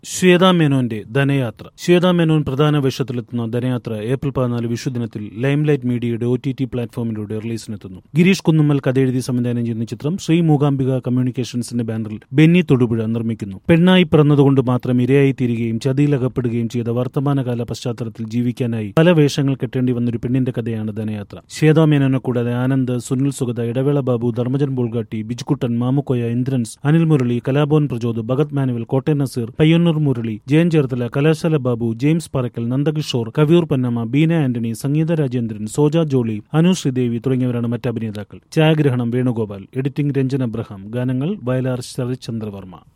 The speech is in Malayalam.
ശ്വേതാ മേനോന്റെ ധനയാത്ര ശ്വേതാ മേനോൻ പ്രധാന വേഷത്തിലെത്തുന്ന ധനയാത്ര ഏപ്രിൽ പതിനാല് വിഷുദിനത്തിൽ ലൈംലൈറ്റ് മീഡിയയുടെ ഒ ടി ടി പ്ലാറ്റ്ഫോമിലൂടെ റിലീസിനെത്തുന്നു ഗിരീഷ് കുന്നുമ്മൽ കഥയെഴുതി സംവിധാനം ചെയ്യുന്ന ചിത്രം ശ്രീ മൂകാംബിക കമ്മ്യൂണിക്കേഷൻസിന്റെ ബാനറിൽ ബെന്നി തൊടുപുഴ നിർമ്മിക്കുന്നു പെണ്ണായി പിറന്നതുകൊണ്ട് മാത്രം ഇരയായി തീരുകയും ചതിയിലകപ്പെടുകയും ചെയ്ത വർത്തമാനകാല പശ്ചാത്തലത്തിൽ ജീവിക്കാനായി പല വേഷങ്ങൾ കെട്ടേണ്ടി വന്നൊരു പെണ്ണിന്റെ കഥയാണ് ധനയാത്ര ശ്വേതാ മേനോനെ കൂടാതെ ആനന്ദ് സുനിൽ സുഗത ഇടവേള ബാബു ധർമ്മജൻ ബോൾഗാട്ടി ബിജുക്കുട്ടൻ മാമുക്കോയ ഇന്ദ്രൻസ് അനിൽ മുരളി കലാഭവൻ പ്രചോദ് ഭഗത് മാനുവൽ കോട്ടയം നസീർ പയ്യന്നൂർ മുരളി ജയൻ ചേർത്തല കലാശാല ബാബു ജെയിംസ് പറക്കൽ നന്ദകിഷോർ കവിയൂർ പന്നമ്മ ബീന ആന്റണി സംഗീത രാജേന്ദ്രൻ സോജ ജോളി അനു ശ്രീദേവി തുടങ്ങിയവരാണ് മറ്റ് അഭിനേതാക്കൾ ഛായാഗ്രഹണം വേണുഗോപാൽ എഡിറ്റിംഗ് രഞ്ജൻ അബ്രഹാം ഗാനങ്ങൾ വയലാർ ശരത്ചന്ദ്രവർമ്മ